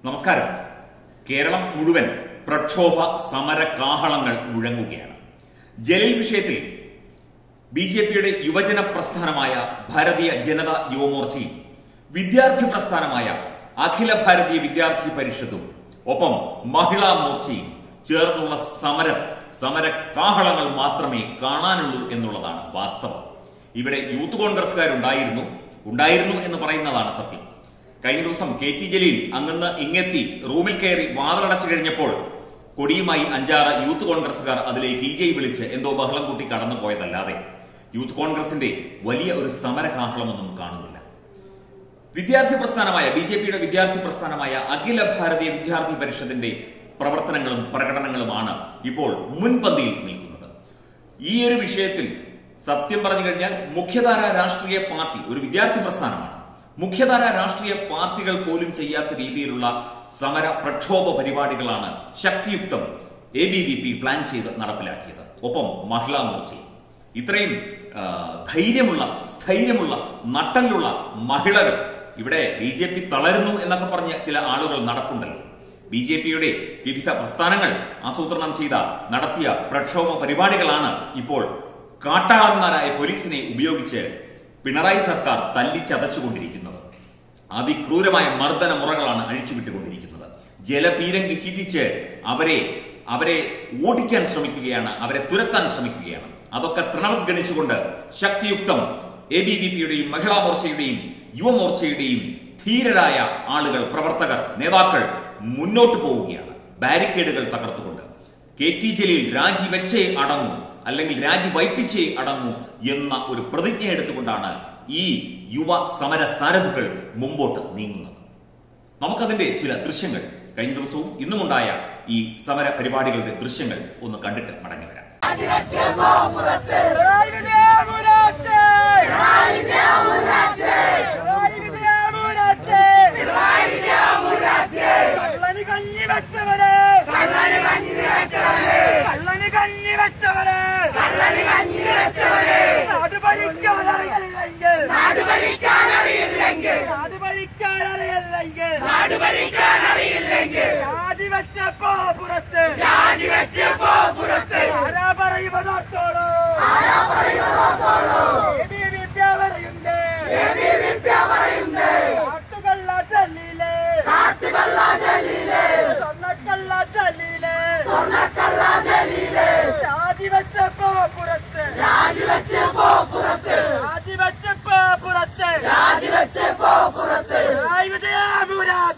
നമസ്കാരം കേരളം മുഴുവൻ പ്രക്ഷോഭ സമര കാഹളങ്ങൾ മുഴങ്ങുകയാണ് ജലീൽ വിഷയത്തിൽ ബി ജെ പിയുടെ യുവജന പ്രസ്ഥാനമായ ഭാരതീയ ജനതാ യുവമോർച്ചയും വിദ്യാർത്ഥി പ്രസ്ഥാനമായ അഖില ഭാരതീയ വിദ്യാർത്ഥി പരിഷത്തും ഒപ്പം മഹിളാ മോർച്ചയും ചേർന്നുള്ള സമരം സമര കാഹളങ്ങൾ മാത്രമേ കാണാനുള്ളൂ എന്നുള്ളതാണ് വാസ്തവം ഇവിടെ യൂത്ത് കോൺഗ്രസ്സുകാരുണ്ടായിരുന്നു ഉണ്ടായിരുന്നു എന്ന് പറയുന്നതാണ് സത്യം കഴിഞ്ഞ ദിവസം കെ ടി ജലീൽ അങ്ങന്ന് ഇങ്ങെത്തി റൂമിൽ കയറി വാതിലടച്ചു കഴിഞ്ഞപ്പോൾ കൊടിയുമായി അഞ്ചാറ് യൂത്ത് കോൺഗ്രസ്സുകാർ അതിലേക്ക് ഇ ജെ വിളിച്ച് എന്തോ ബഹളം കൂട്ടി കടന്നു പോയതല്ലാതെ യൂത്ത് കോൺഗ്രസിന്റെ വലിയ ഒരു സമരകാഹളമൊന്നും കാണുന്നില്ല വിദ്യാർത്ഥി പ്രസ്ഥാനമായ ബി ജെ പിയുടെ വിദ്യാർത്ഥി പ്രസ്ഥാനമായ അഖില ഭാരതീയ വിദ്യാർത്ഥി പരിഷത്തിന്റെ പ്രവർത്തനങ്ങളും പ്രകടനങ്ങളുമാണ് ഇപ്പോൾ മുൻപന്തിയിൽ നിൽക്കുന്നത് ഈ ഒരു വിഷയത്തിൽ സത്യം പറഞ്ഞു കഴിഞ്ഞാൽ മുഖ്യധാര രാഷ്ട്രീയ പാർട്ടി ഒരു വിദ്യാർത്ഥി പ്രസ്ഥാനമാണ് മുഖ്യധാര രാഷ്ട്രീയ പാർട്ടികൾ പോലും ചെയ്യാത്ത രീതിയിലുള്ള സമര പ്രക്ഷോഭ പരിപാടികളാണ് ശക്തിയുക്തം A B V P plan ചെയ്ത് നടപ്പിലാക്കിയത് ഒപ്പം മഹിളാ മോർച്ചയും ഇത്രയും ആ, ധൈര്യമുള്ള സ്ഥൈര്യമുള്ള നട്ടലുള്ള മഹിളകൾ ഇവിടെ ബി ജെ പി തളരുന്നു എന്നൊക്കെ പറഞ്ഞ ചില ആളുകൾ നടപ്പുണ്ടല്ലോ ബി ജെ പിയുടെ വിവിധ പ്രസ്ഥാനങ്ങൾ ആസൂത്രണം ചെയ്ത നടത്തിയ പ്രക്ഷോഭ പരിപാടികളാണ് ഇപ്പോൾ കാട്ടാളന്മാരായ പോലീസിനെ ഉപയോഗിച്ച് പിണറായി സർക്കാർ തല്ലിച്ചതച്ചുകൊണ്ടിരിക്കുന്നത് അതിക്രൂരമായ മർദ്ദന മുറകളാണ് അഴിച്ചുവിട്ടുകൊണ്ടിരിക്കുന്നത് ജലപീരങ്കി ചീറ്റിച്ച് അവരെ അവരെ ഓടിക്കാൻ ശ്രമിക്കുകയാണ് അവരെ തുരത്താൻ ശ്രമിക്കുകയാണ് അതൊക്കെ തൃണവത്ഗണിച്ചുകൊണ്ട് ശക്തിയുക്തം എ ബി വി പിയുടെയും മഹിളാ മോർച്ചയുടെയും യുവമോർച്ചയുടെയും ധീരരായ ആളുകൾ പ്രവർത്തകർ നേതാക്കൾ മുന്നോട്ട് പോവുകയാണ് ബാരിക്കേഡുകൾ തകർത്തുകൊണ്ട് കെ ടി ജലീൽ രാജിവെച്ചേ അടങ്ങൂ അല്ലെങ്കിൽ രാജി വൈപ്പിച്ചേ അടങ്ങൂ എന്ന ഒരു പ്രതിജ്ഞ എടുത്തുകൊണ്ടാണ് ഈ യുവ സമര സാരഥികൾ മുമ്പോട്ട് നീങ്ങുന്നത് നമുക്കതിന്റെ ചില ദൃശ്യങ്ങൾ കഴിഞ്ഞ ദിവസവും ഇന്നുമുണ്ടായ ഈ സമര പരിപാടികളുടെ ദൃശ്യങ്ങൾ ഒന്ന് കണ്ടിട്ട് മടങ്ങി വരാം കള്ളന് കഞ്ഞി വെച്ചവരെ കള്ളന് കഞ്ഞി വെച്ചവരെ നാട് ഭരിക്കാൻ അറിയില്ലെങ്കിൽ നാട് ഭരിക്കാൻ അറിയില്ലെങ്കിൽ നാട് ഭരിക്കാൻ അറിയില്ലെങ്കിൽ രാജിവെച്ചപ്പോ പുറത്ത് രാജിവെച്ചപ്പോ പുറത്ത് ആരാ പറയുവതോർത്തോളൂ ആരാ പറയുവതോർത്തോളൂ പറയുന്നേ കാട്ടുകള്ള ചല്ലിയിലെ കാട്ടുകള്ള ചല്ലിയിലെ സ്വർണ്ണക്കള്ള ചല്ലിയിലെ സ്വർണ്ണക്കള്ള ചല്ലിയിലെ രാജിവെച്ചപ്പോ പുറത്ത് രാജിവെച്ചപ്പോ പുറത്ത് രാജിവെച്ചപ്പോ പുറത്ത് രാജിവെച്ചപ്പോ പുറത്ത് വിജയാപുരം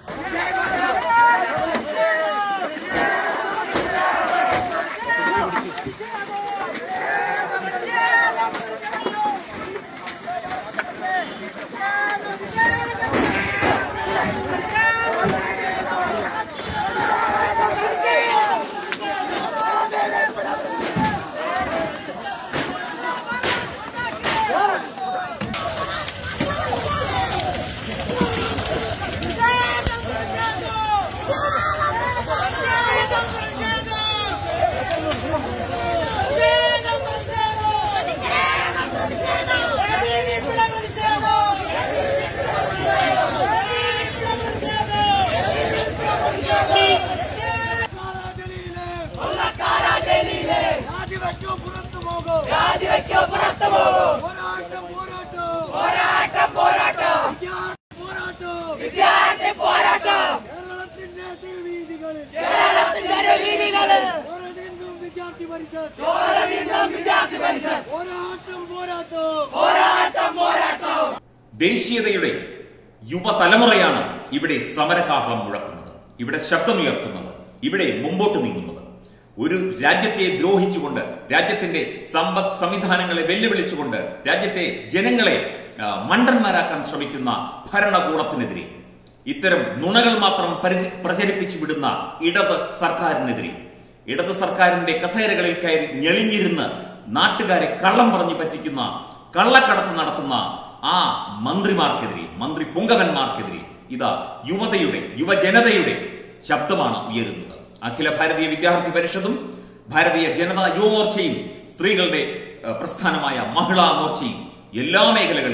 രാജിവെക്കോ പുറത്തു പോകും പോരാട്ടം പോരാട്ടം പോരാട്ടം പോരാട്ടം വിദ്യാർത്ഥി പോരാട്ടം കേരളത്തിന്റെ തെരുവീതികളിൽ കേരളത്തിന്റെ തെരുവീതികളിൽ വിദ്യാർത്ഥി പരിഷത്ത് വിദ്യാർത്ഥി പരിഷത്ത് പോരാട്ടം പോരാട്ടം പോരാട്ടം പോരാട്ടം ദേശീയതയുടെ യുവതലമുറയാണ് ഇവിടെ സമരകാഹളം മുഴക്കുന്നത് ഇവിടെ ശബ്ദമുയർത്തുന്നത് ഇവിടെ മുമ്പോട്ട് നീങ്ങുന്നത് ഒരു രാജ്യത്തെ ദ്രോഹിച്ചുകൊണ്ട് രാജ്യത്തിന്റെ സമ്പദ് സംവിധാനങ്ങളെ വെല്ലുവിളിച്ചുകൊണ്ട് രാജ്യത്തെ ജനങ്ങളെ ആ, മണ്ടന്മാരാക്കാൻ ശ്രമിക്കുന്ന ഭരണകൂടത്തിനെതിരെ ഇത്തരം നുണകൾ മാത്രം പരിച- പ്രചരിപ്പിച്ചു വിടുന്ന ഇടത് സർക്കാരിനെതിരെ ഇടത് സർക്കാരിന്റെ കസേരകളിൽ കയറി ഞെളിഞ്ഞിരുന്ന് നാട്ടുകാരെ കള്ളം പറഞ്ഞു പറ്റിക്കുന്ന കള്ളക്കടത്ത് നടത്തുന്ന ആ മന്ത്രിമാർക്കെതിരെ മന്ത്രി പുങ്കവന്മാർക്കെതിരെ ഇതാ യുവതയുടെ യുവജനതയുടെ ശബ്ദമാണ് ഉയരുന്നത് അഖില ഭാരതീയ വിദ്യാർത്ഥി പരിഷത്തും ഭാരതീയ ജനതാ യുവമോർച്ചയും സ്ത്രീകളുടെ ഏഹ്, പ്രസ്ഥാനമായ മഹിളാ മോർച്ചയും എല്ലാ മേഖലകളിലും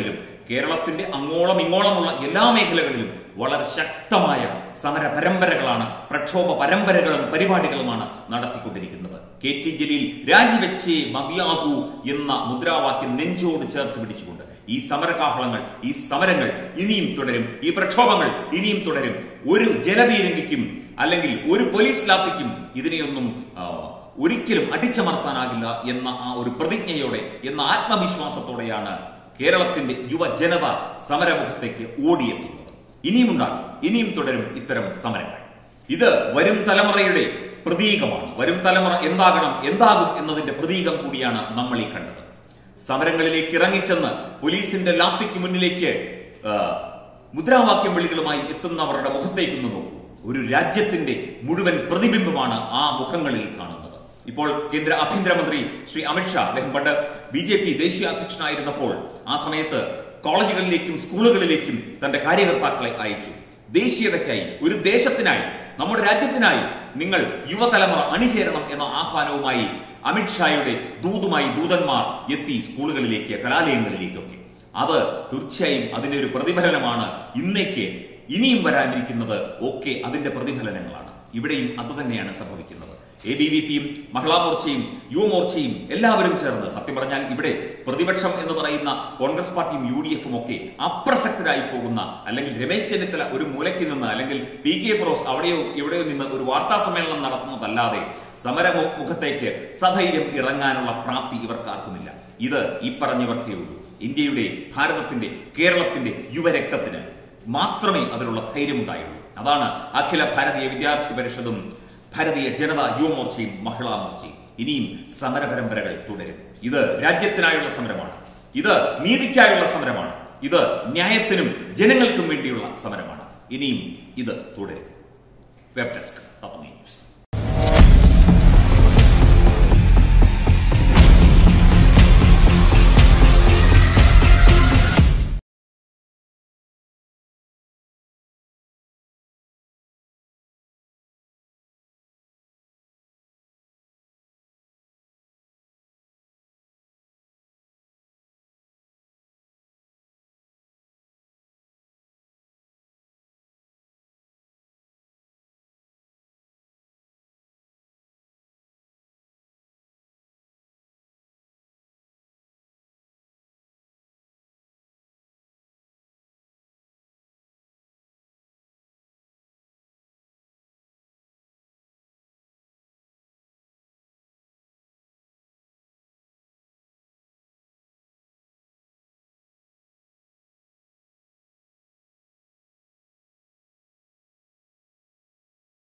കേരളത്തിന്റെ അങ്ങോളം ഇങ്ങോളമുള്ള എല്ലാ മേഖലകളിലും വളരെ ശക്തമായ സമര പരമ്പരകളാണ് പ്രക്ഷോഭ പരമ്പരകളും പരിപാടികളുമാണ് നടത്തിക്കൊണ്ടിരിക്കുന്നത് കെ ടി ജലീൽ രാജിവെച്ചേ മതിയാകൂ എന്ന മുദ്രാവാക്യം നെഞ്ചോട് ചേർത്ത് പിടിച്ചുകൊണ്ട് ഈ സമരകാഹളങ്ങൾ ഈ സമരങ്ങൾ ഇനിയും തുടരും ഈ പ്രക്ഷോഭങ്ങൾ ഇനിയും തുടരും ഒരു ജലപീരങ്കിക്കും അല്ലെങ്കിൽ ഒരു പോലീസ് ലാത്തിക്കും ഇതിനെയൊന്നും ആ, ഒരിക്കലും അടിച്ചമർത്താനാകില്ല എന്ന ആ ഒരു പ്രതിജ്ഞയോടെ എന്ന ആത്മവിശ്വാസത്തോടെയാണ് കേരളത്തിന്റെ യുവജനത സമരമുഖത്തേക്ക് ഓടിയെത്തുന്നത് ഇനിയും ഉണ്ടാകും ഇനിയും തുടരും ഇത്തരം സമരങ്ങൾ ഇത് വരും തലമുറയുടെ പ്രതീകമാണ് വരും തലമുറ എന്താകണം എന്താകും എന്നതിന്റെ പ്രതീകം കൂടിയാണ് നമ്മൾ ഈ കണ്ടത് സമരങ്ങളിലേക്ക് ഇറങ്ങിച്ചെന്ന് പോലീസിന്റെ ലാത്തിക്ക് മുന്നിലേക്ക് ആ, മുദ്രാവാക്യം വിളികളുമായി എത്തുന്നവരുടെ മുഖത്തേക്കൊന്ന് നോക്കൂ ഒരു രാജ്യത്തിന്റെ മുഴുവൻ പ്രതിബിംബമാണ് ആ മുഖങ്ങളിൽ കാണുന്നത് ഇപ്പോൾ കേന്ദ്ര ആഭ്യന്തരമന്ത്രി ശ്രീ അമിത്ഷാ അദ്ദേഹം പണ്ട് ബി ജെ പി ദേശീയ അധ്യക്ഷനായിരുന്നപ്പോൾ ആ സമയത്ത് കോളേജുകളിലേക്കും സ്കൂളുകളിലേക്കും തന്റെ കാര്യകർത്താക്കളെ അയച്ചു ദേശീയതയ്ക്കായി ഒരു ദേശത്തിനായി നമ്മുടെ രാജ്യത്തിനായി നിങ്ങൾ യുവതലമുറ അണിചേരണം എന്ന ആഹ്വാനവുമായി അമിത്ഷായുടെ ദൂതുമായി ദൂതന്മാർ എത്തി സ്കൂളുകളിലേക്ക് കലാലയങ്ങളിലേക്കൊക്കെ അത് തീർച്ചയായും അതിന്റെ ഒരു പ്രതിഫലനമാണ് ഇന്നേക്ക് ഇനിയും വരാനിരിക്കുന്നത് ഒക്കെ അതിന്റെ പ്രതിഫലനങ്ങളാണ് ഇവിടെയും അത് തന്നെയാണ് സംഭവിക്കുന്നത് എ ബി വി പിയും മഹിളാ മോർച്ചയും യുവമോർച്ചയും എല്ലാവരും ചേർന്ന് സത്യം പറഞ്ഞാൽ ഇവിടെ പ്രതിപക്ഷം എന്ന് പറയുന്ന കോൺഗ്രസ് പാർട്ടിയും യു ഡി എഫും ഒക്കെ അപ്രസക്തരായി പോകുന്ന അല്ലെങ്കിൽ രമേശ് ചെന്നിത്തല ഒരു മൂലയ്ക്ക് നിന്ന് അല്ലെങ്കിൽ പി കെ ഫിറോസ് അവിടെയോ എവിടെയോ നിന്ന് ഒരു വാർത്താ സമ്മേളനം നടത്തുന്നതല്ലാതെ സമരമു മുഖത്തേക്ക് സധൈര്യം ഇറങ്ങാനുള്ള പ്രാപ്തി ഇവർക്കാർക്കുമില്ല ഇത് ഈ പറഞ്ഞവർക്കേ ഉള്ളൂ ഇന്ത്യയുടെ ഭാരതത്തിന്റെ കേരളത്തിന്റെ യുവരക്തത്തിന് മാത്രമേ അതിനുള്ള ധൈര്യമുണ്ടായുള്ളൂ അതാണ് അഖില ഭാരതീയ വിദ്യാർത്ഥി പരിഷത്തും ഭാരതീയ ജനതാ യുവമോർച്ചയും മഹിളാ മോർച്ചയും ഇനിയും സമര പരമ്പരകൾ തുടരും ഇത് രാജ്യത്തിനായുള്ള സമരമാണ് ഇത് നീതിക്കായുള്ള സമരമാണ് ഇത് ന്യായത്തിനും ജനങ്ങൾക്കും വേണ്ടിയുള്ള സമരമാണ് ഇനിയും ഇത് തുടരും വെബ് ഡെസ്ക് തത്വമേ ന്യൂസ്